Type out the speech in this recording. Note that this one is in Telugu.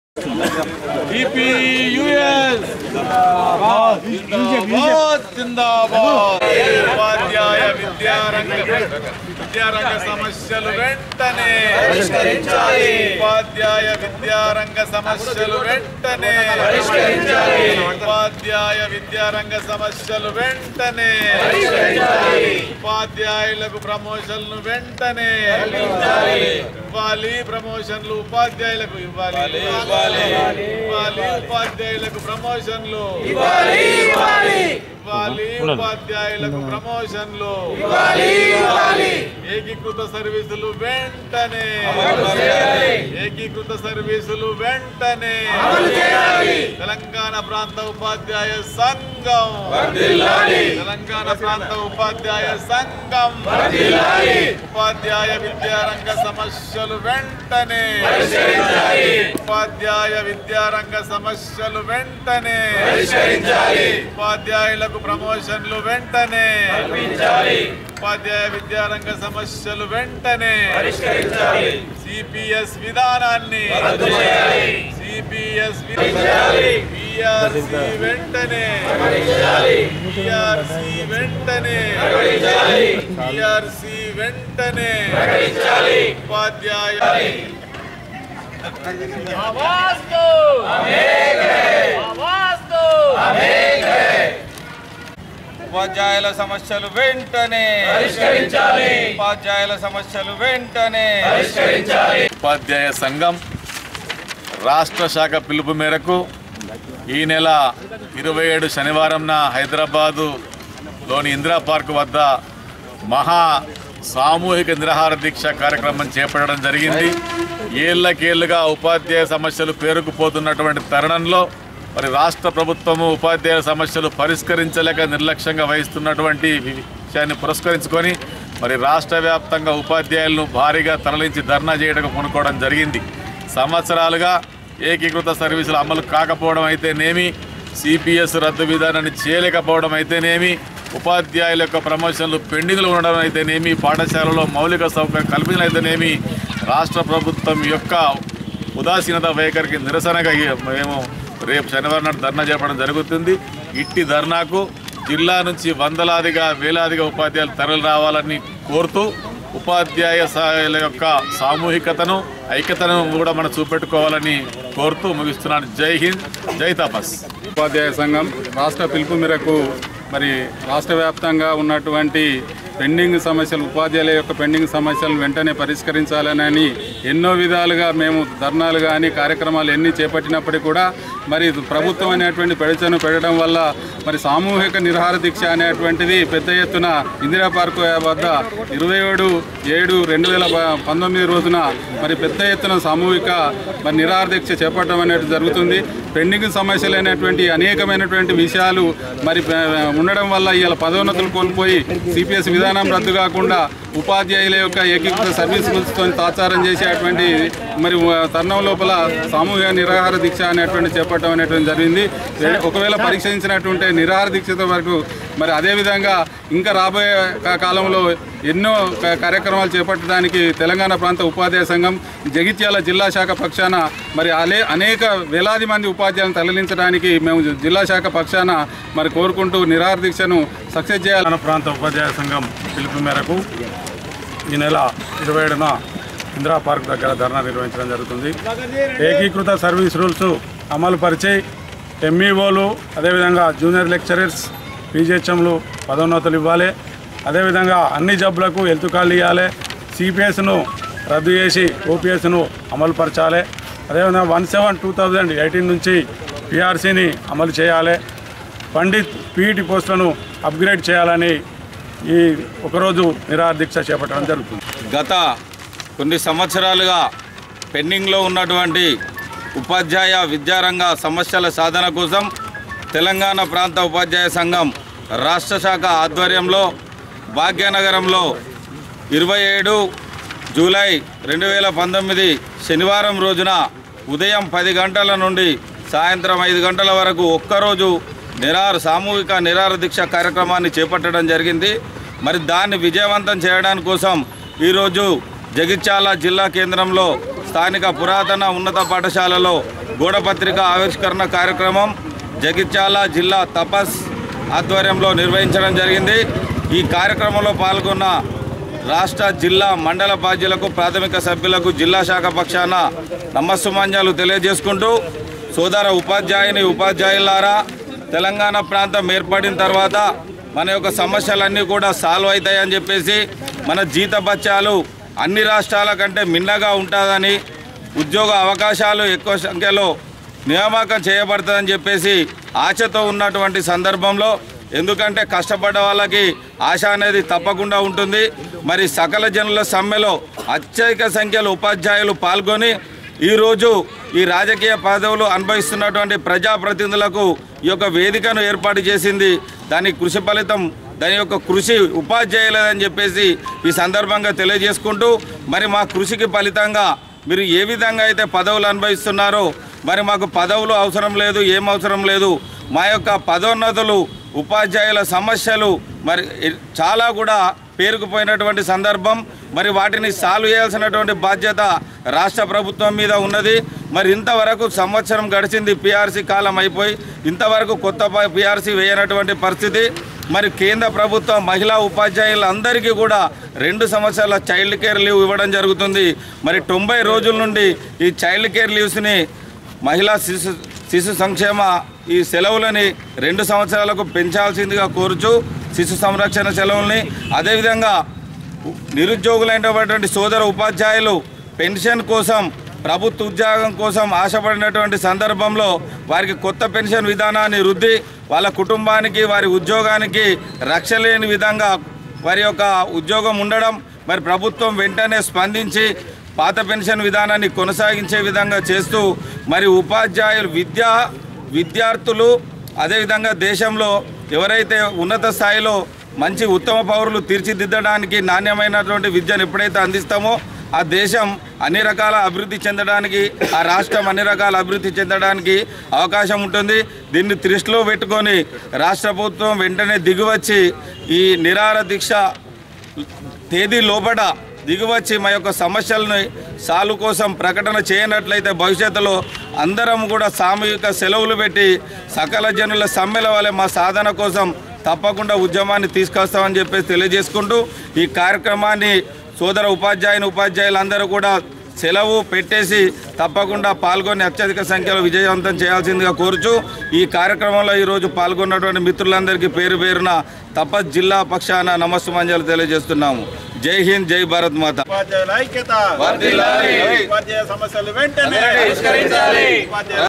టీపీయూఎస్ జిందాబాద్ జిందాబాద్ ఉపాధ్యాయ విద్యారంగ విద్యారంగ సమస్యలు వెంటనే ఉపాధ్యాయ విద్యారంగ సమస్యలు వెంటనే ఉపాధ్యాయ విద్యారంగ సమస్యలు వెంటనే ఉపాధ్యాయులకు ప్రమోషన్లు వెంటనే ఇవ్వాలి ప్రమోషన్లు ఉపాధ్యాయులకు ఇవ్వాలి ఇవ్వాలి ఉపాధ్యాయులకు ప్రమోషన్లు ఇవ్వాలి ఉపాధ్యాయులకు ప్రమోషన్లు ఏకీకృత సర్వీసులు వెంటనే ఏకీకృత సర్వీసులు వెంటనే తెలంగాణ ప్రాంత ఉపాధ్యాయ సంఘం తెలంగాణ ప్రాంత ఉపాధ్యాయ సంఘం ఉపాధ్యాయ విద్యారంగ సమస్యలు వెంటనే ఉపాధ్యాయ విద్యారంగ సమస్యలు వెంటనే ఉపాధ్యాయులకు ప్రమోషన్లు వెంటనే ఉపాధ్యాయ విద్యారంగ సమస్యలు వెంటనే సిపిఎస్ విధానాన్ని సిపిఎస్ పిఆర్సి వెంటనే పిఆర్సి వెంటనే పిఆర్సి వెంటనే ఉపాధ్యాయ आवाज दो आवाज दो ఉపాధ్యాయుల సమస్యలు వెంటనే ఉపాధ్యాయుల సమస్యలు వెంటనే ఉపాధ్యాయ సంఘం రాష్ట్ర శాఖ పిలుపు మేరకు ఈ నెల ఇరవై ఏడు శనివారంన హైదరాబాదు లోని ఇందిరా పార్క్ వద్ద మహా సామూహిక నిరాహార దీక్ష కార్యక్రమం చేపట్టడం జరిగింది ఏళ్ళకేళ్లుగా ఉపాధ్యాయ సమస్యలు పేరుకుపోతున్నటువంటి తరుణంలో మరి రాష్ట్ర ప్రభుత్వము ఉపాధ్యాయ సమస్యలు పరిష్కరించలేక నిర్లక్ష్యంగా వహిస్తున్నటువంటి విషయాన్ని పురస్కరించుకొని మరి రాష్ట్ర వ్యాప్తంగా ఉపాధ్యాయులను భారీగా తరలించి ధర్నా చేయడానికి పూనుకోవడం జరిగింది సంవత్సరాలుగా ఏకీకృత సర్వీసులు అమలు కాకపోవడం అయితేనేమి సిపిఎస్ రద్దు విధానాన్ని చేయలేకపోవడం అయితేనేమి ఉపాధ్యాయుల యొక్క ప్రమోషన్లు పెండింగ్లు ఉండడం అయితేనేమి పాఠశాలలో మౌలిక సౌకర్యం కల్పించడం అయితేనేమి రాష్ట్ర ప్రభుత్వం యొక్క ఉదాసీనత వైఖరికి నిరసనగా ఈ- మేము రేపు శనివారం నాడు ధర్నా చేపడం జరుగుతుంది ఇట్టి ధర్నాకు జిల్లా నుంచి వందలాదిగా వేలాదిగా ఉపాధ్యాయులు తరలి రావాలని కోరుతూ ఉపాధ్యాయ సహాయాల యొక్క సామూహికతను ఐక్యతను కూడా మనం చూపెట్టుకోవాలని కోరుతూ ముగిస్తున్నాను జై హింద్ జై తపస్ ఉపాధ్యాయ సంఘం రాష్ట్ర పిలుపు మేరకు మరి రాష్ట్ర వ్యాప్తంగా ఉన్నటువంటి పెండింగ్ సమస్యలు ఉపాధ్యాయుల యొక్క పెండింగ్ సమస్యలను వెంటనే పరిష్కరించాలని ఎన్నో విధాలుగా మేము ధర్నాలు కానీ కార్యక్రమాలు ఎన్ని చేపట్టినప్పటికీ కూడా మరి ప్రభుత్వం అనేటువంటి పెడచను పెట్టడం వల్ల మరి సామూహిక నిరహార దీక్ష అనేటువంటిది పెద్ద ఎత్తున ఇందిరా పార్క్ వద్ద ఇరవై ఏడు ఏడు రెండు వేల పంతొమ్మిది రోజున మరి పెద్ద ఎత్తున సామూహిక మరి నిరహార దీక్ష చేపట్టడం అనేది జరుగుతుంది పెండింగ్ సమస్యలు అనేటువంటి అనేకమైనటువంటి విషయాలు మరి ప- ఉండడం వల్ల ఇవాళ పదోన్నతులు కోల్పోయి సిపిఎస్ విధానం రద్దు కాకుండా ఉపాధ్యాయుల యొక్క ఏకీకృత సర్వీసులతో తాత్సారం చేసేటువంటి మరి వ- తరుణం లోపల సామూహిక నిరాహార దీక్ష అనేటువంటి చేపట్టడం అనేటువంటి జరిగింది ఏ- ఒకవేళ పరీక్షించినట్టుంటే నిరాహార దీక్షతో వరకు మరి అదేవిధంగా ఇంకా రాబోయే కా- కాలంలో ఎన్నో క- కార్యక్రమాలు చేపట్టడానికి తెలంగాణ ప్రాంత ఉపాధ్యాయ సంఘం జగిత్యాల జిల్లా శాఖ పక్షాన మరి అలే అనేక వేలాది మంది ఉపాధ్యాయులను తరలించడానికి మేము జిల్లా శాఖ పక్షాన మరి కోరుకుంటూ నిరాహార దీక్షను సక్సెస్ చేయాలి తెలంగాణ ప్రాంత ఉపాధ్యాయ సంఘం పిలుపు మేరకు ఈ నెల ఇరవై ఏడున ఇందిరా పార్క్ దగ్గర ధర్నా నిర్వహించడం జరుగుతుంది ఏకీకృత సర్వీస్ రూల్స్ అమలు పరిచి ఎంఈఓలు అదేవిధంగా జూనియర్ లెక్చరర్స్ పీజీహెచ్ఎంలు పదోన్నతులు ఇవ్వాలి అదేవిధంగా అన్ని జబ్బులకు హెల్త్ కార్డులు ఇవ్వాలి సిపిఎస్ను రద్దు చేసి ఓపీఎస్ను అమలు పరచాలి అదేవిధంగా one seven two thousand eighteen నుంచి పిఆర్సీని అమలు చేయాలి పండిత్ పీఈటీ పోస్టులను అప్గ్రేడ్ చేయాలని ఈ ఒకరోజు నిరాహార దీక్ష చేపట్టడం జరుగుతుంది గత కొన్ని సంవత్సరాలుగా పెండింగ్లో ఉన్నటువంటి ఉపాధ్యాయ విద్యారంగ సమస్యల సాధన కోసం తెలంగాణ ప్రాంత ఉపాధ్యాయ సంఘం రాష్ట్ర శాఖ ఆధ్వర్యంలో భాగ్యనగరంలో ఇరవై ఏడు జూలై రెండు వేల పంతొమ్మిది శనివారం రోజున ఉదయం పది గంటల నుండి సాయంత్రం ఐదు గంటల వరకు ఒక్కరోజు నిరార సామూహిక నిరార దీక్ష కార్యక్రమాన్ని చేపట్టడం జరిగింది మరి దాన్ని విజయవంతం చేయడానికి కోసం ఈరోజు జగిత్యాల జిల్లా కేంద్రంలో స్థానిక పురాతన ఉన్నత పాఠశాలలో గోడపత్రిక ఆవిష్కరణ కార్యక్రమం జగిత్యాల జిల్లా తపస్ ఆధ్వర్యంలో నిర్వహించడం జరిగింది ఈ కార్యక్రమంలో పాల్గొన్న రాష్ట్ర జిల్లా మండల బాధ్యులకు ప్రాథమిక సభ్యులకు జిల్లా శాఖ పక్షాన నమస్సుమాన్యాలు తెలియజేసుకుంటూ సోదర ఉపాధ్యాయుని ఉపాధ్యాయులారా తెలంగాణ ప్రాంతం ఏర్పడిన తర్వాత మన యొక్క సమస్యలన్నీ కూడా సాల్వ్ అవుతాయని చెప్పేసి మన జీతభత్యాలు అన్ని రాష్ట్రాల కంటే మిన్నగా ఉంటుందని ఉద్యోగ అవకాశాలు ఎక్కువ సంఖ్యలో నియామకం చేయబడుతుందని చెప్పేసి ఆశతో ఉన్నటువంటి సందర్భంలో ఎందుకంటే కష్టపడ్డ వాళ్ళకి ఆశ అనేది తప్పకుండా ఉంటుంది మరి సకల జనుల సమ్మెలో అత్యధిక సంఖ్యలో ఉపాధ్యాయులు పాల్గొని ఈరోజు ఈ రాజకీయ పదవులు అనుభవిస్తున్నటువంటి ప్రజాప్రతినిధులకు ఈ యొక్క వేదికను ఏర్పాటు చేసింది దాని కృషి ఫలితం దాని యొక్క కృషి ఉపాధ్యాయులదని చెప్పేసి ఈ సందర్భంగా తెలియజేసుకుంటూ మరి మా కృషికి ఫలితంగా మీరు ఏ విధంగా అయితే పదవులు అనుభవిస్తున్నారో మరి మాకు పదవులు అవసరం లేదు ఏం అవసరం లేదు మా యొక్క పదోన్నతులు ఉపాధ్యాయుల సమస్యలు మరి చాలా కూడా పేరుకుపోయినటువంటి సందర్భం మరి వాటిని సాల్వ్ చేయాల్సినటువంటి బాధ్యత రాష్ట్ర ప్రభుత్వం మీద ఉన్నది మరి ఇంతవరకు సంవత్సరం గడిచింది పిఆర్సీ కాలం అయిపోయి ఇంతవరకు కొత్త పిఆర్సీ వేయనటువంటి పరిస్థితి మరి కేంద్ర ప్రభుత్వం మహిళా ఉపాధ్యాయులందరికీ కూడా రెండు సంవత్సరాల చైల్డ్ కేర్ లీవ్ ఇవ్వడం జరుగుతుంది మరి తొంభై రోజుల నుండి ఈ చైల్డ్ కేర్ లీవ్స్ని మహిళా శిశు శిశు సంక్షేమ ఈ సెలవులని రెండు సంవత్సరాలకు పెంచాల్సిందిగా కోరుచు శిశు సంరక్షణ సెలవుల్ని అదేవిధంగా నిరుద్యోగులైనటువంటి సోదర ఉపాధ్యాయులు పెన్షన్ కోసం ప్రభుత్వ ఉద్యోగం కోసం ఆశపడినటువంటి సందర్భంలో వారికి కొత్త పెన్షన్ విధానాన్ని రుద్ది వాళ్ళ కుటుంబానికి వారి ఉద్యోగానికి రక్ష లేని విధంగా వారి యొక్క ఉద్యోగం ఉండడం మరి ప్రభుత్వం వెంటనే స్పందించి పాత పెన్షన్ విధానాన్ని కొనసాగించే విధంగా చేస్తూ మరి ఉపాధ్యాయులు విద్యా విద్యార్థులు అదేవిధంగా దేశంలో ఎవరైతే ఉన్నత స్థాయిలో మంచి ఉత్తమ పౌరులు తీర్చిదిద్దడానికి నాణ్యమైనటువంటి విద్యను ఎప్పుడైతే అందిస్తామో ఆ దేశం అన్ని రకాల అభివృద్ధి చెందడానికి ఆ రాష్ట్రం అన్ని రకాల అభివృద్ధి చెందడానికి అవకాశం ఉంటుంది దీన్ని దృష్టిలో పెట్టుకొని రాష్ట్ర ప్రభుత్వం వెంటనే దిగువచ్చి ఈ నిరార దీక్ష తేదీ లోపల దిగువచ్చి మా యొక్క సమస్యలని సాల్వ్ కోసం ప్రకటన చేయనట్లయితే భవిష్యత్తులో అందరం కూడా సామూహిక సెలవులు పెట్టి సకల జనుల సమ్మెల వల్ల మా సాధన కోసం తప్పకుండా ఉద్యమాన్ని తీసుకొస్తామని చెప్పేసి తెలియజేసుకుంటూ ఈ కార్యక్రమాన్ని సోదర ఉపాధ్యాయుని ఉపాధ్యాయులందరూ కూడా సెలవు పెట్టేసి తప్పకుండా పాల్గొని అత్యధిక సంఖ్యలో విజయవంతం చేయాల్సిందిగా కోరుచు ఈ కార్యక్రమంలో ఈరోజు పాల్గొన్నటువంటి మిత్రులందరికీ పేరు పేరున తపస్ జిల్లా పక్షాన నమస్సుమంజలు తెలియజేస్తున్నాము జై హింద్ జై భారత్ మాత ఉపాధ్యాయుల ఐక్యత ఉపాధ్యాయ సమస్యలు వెంటనే ఉపాధ్యాయ